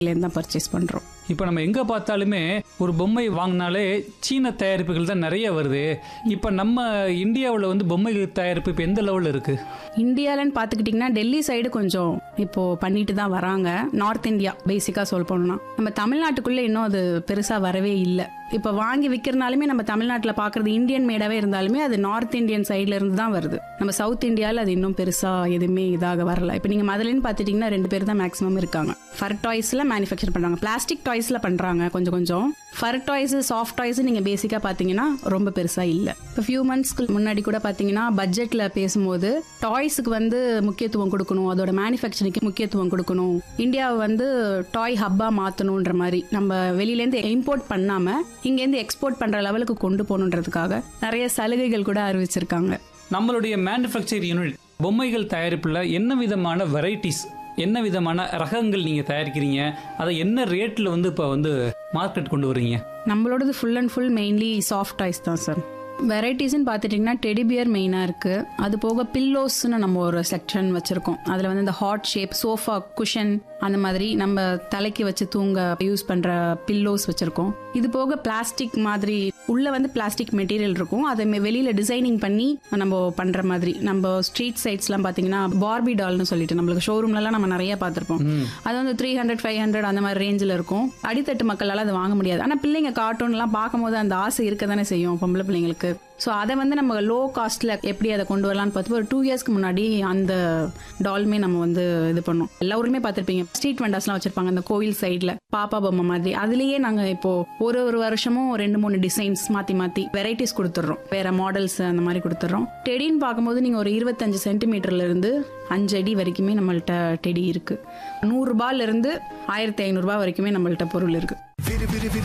இதுலேருந்து தான் பர்ச்சேஸ் பண்ணுறோம் இப்போ நம்ம எங்கே பார்த்தாலுமே ஒரு பொம்மை வாங்கினாலே சீன தயாரிப்புகள் தான் நிறைய வருது இப்போ நம்ம இந்தியாவில் வந்து பொம்மைகள் தயாரிப்பு இப்போ எந்த லெவலில் இருக்குது இந்தியாலன்னு பார்த்துக்கிட்டிங்கன்னா டெல்லி சைடு கொஞ்சம் இப்போ பண்ணிட்டு தான் வராங்க நார்த் இந்தியா பேசிக்காக சொல்ல போனோம்னா நம்ம தமிழ்நாட்டுக்குள்ளே இன்னும் அது பெருசாக வரவே இல்லை இப்போ வாங்கி விற்கிறனாலுமே நம்ம தமிழ்நாட்டில் பார்க்குறது இந்தியன் மேடாகவே இருந்தாலுமே அது நார்த் இந்தியன் சைட்ல இருந்து தான் வருது நம்ம சவுத் இந்தியாவில் அது இன்னும் பெருசாக எதுவுமே இதாக வரல இப்போ நீங்கள் முதலேன்னு பார்த்துட்டிங்கன்னா ரெண்டு பேர் தான் மேக்ஸிமம் இருக்காங்க ஃபர் டாய்ஸில் மேனுஃபேக்சர் பண்ணுறாங்க பிளாஸ்டிக் டாய்ஸில் பண்ணுறாங்க கொஞ்சம் கொஞ்சம் ஃபர் டாய்ஸ் சாஃப்ட் டாய்ஸ் நீங்கள் பேசிக்காக பார்த்தீங்கன்னா ரொம்ப பெருசாக இல்லை இப்போ ஃபியூ மந்த்ஸ்க்கு முன்னாடி கூட பார்த்தீங்கன்னா பட்ஜெட்டில் பேசும்போது டாய்ஸுக்கு வந்து முக்கியத்துவம் கொடுக்கணும் அதோட மேனுஃபேக்சரிங்க்கு முக்கியத்துவம் கொடுக்கணும் இந்தியாவை வந்து டாய் ஹப்பாக மாற்றணுன்ற மாதிரி நம்ம வெளியிலேருந்து இம்போர்ட் பண்ணாமல் இங்கேருந்து எக்ஸ்போர்ட் பண்ணுற லெவலுக்கு கொண்டு போகணுன்றதுக்காக நிறைய சலுகைகள் கூட அறிவிச்சிருக்காங்க நம்மளுடைய மேனுஃபேக்சர் யூனிட் பொம்மைகள் தயாரிப்பில் என்ன விதமான வெரைட்டிஸ் என்ன விதமான ரகங்கள் நீங்கள் தயாரிக்கிறீங்க அதை என்ன ரேட்டில் வந்து இப்போ வந்து மார்க்கெட் கொண்டு வர்றீங்க நம்மளோடது full and full mainly soft toys தான் சார் வெரைட்டிஸ்னு பார்த்துட்டிங்கன்னா டெடிபியர் மெயினாக இருக்குது அது போக பில்லோஸ்னு நம்ம ஒரு செக்ஷன் வச்சுருக்கோம் அதில் வந்து இந்த ஹாட் ஷேப் சோஃபா குஷன் அந்த மாதிரி நம்ம தலைக்கு வச்சு தூங்க யூஸ் பண்ணுற பில்லோஸ் வச்சுருக்கோம் இது போக பிளாஸ்டிக் மாதிரி உள்ளே வந்து பிளாஸ்டிக் மெட்டீரியல் இருக்கும் அதை மெ- வெளியில டிசைனிங் பண்ணி நம்ம பண்ணுற மாதிரி நம்ம ஸ்ட்ரீட் சைட்ஸ்லாம் பார்த்தீங்கன்னா பார்பி டால்னு சொல்லிட்டு நம்மளுக்கு ஷோரூம்லலாம் நம்ம நிறைய பார்த்துருப்போம் அது வந்து த்ரீ ஹண்ட்ரட் ஃபைவ் ஹண்ட்ரட் அந்த மாதிரி ரேஞ்சில் இருக்கும் அடித்தட்டு மக்களால் அதை வாங்க முடியாது ஆனால் பிள்ளைங்க கார்ட்டூன்லாம் பார்க்கும்போது அந்த ஆசை இருக்க தானே செய்யும் பொம்பளை பிள்ளைங்களுக்கு ஸோ அதை வந்து நம்ம லோ காஸ்ட்டில் எப்படி அதை கொண்டு வரலாம்னு பார்த்து ஒரு டூ இயர்ஸ்க்கு முன்னாடி அந்த டால்மே நம்ம வந்து இது பண்ணோம் எல்லா ஊருமே பார்த்துருப்பீங்க ஸ்ட்ரீட் வெண்டாஸ்லாம் வச்சிருப்பாங்க அந்த கோவில் சைடில் பாப்பா பொம்மை மாதிரி அதுலேயே நாங்கள் இப்போ ஒரு ஒரு வருஷமும் ரெண்டு மூணு டிசைன்ஸ் மாற்றி மாற்றி வெரைட்டிஸ் கொடுத்துட்றோம் வேற மாடல்ஸ் அந்த மாதிரி கொடுத்துட்றோம் டெடின்னு பார்க்கும்போது நீங்கள் ஒரு இருபத்தஞ்சு சென்டிமீட்டர்ல இருந்து அஞ்சு அடி வரைக்குமே நம்மள்ட்ட டெடி இருக்கு நூறுரூபால இருந்து ஆயிரத்தி ஐநூறுரூபா வரைக்குமே நம்மள்ட்ட பொருள் இருக்கு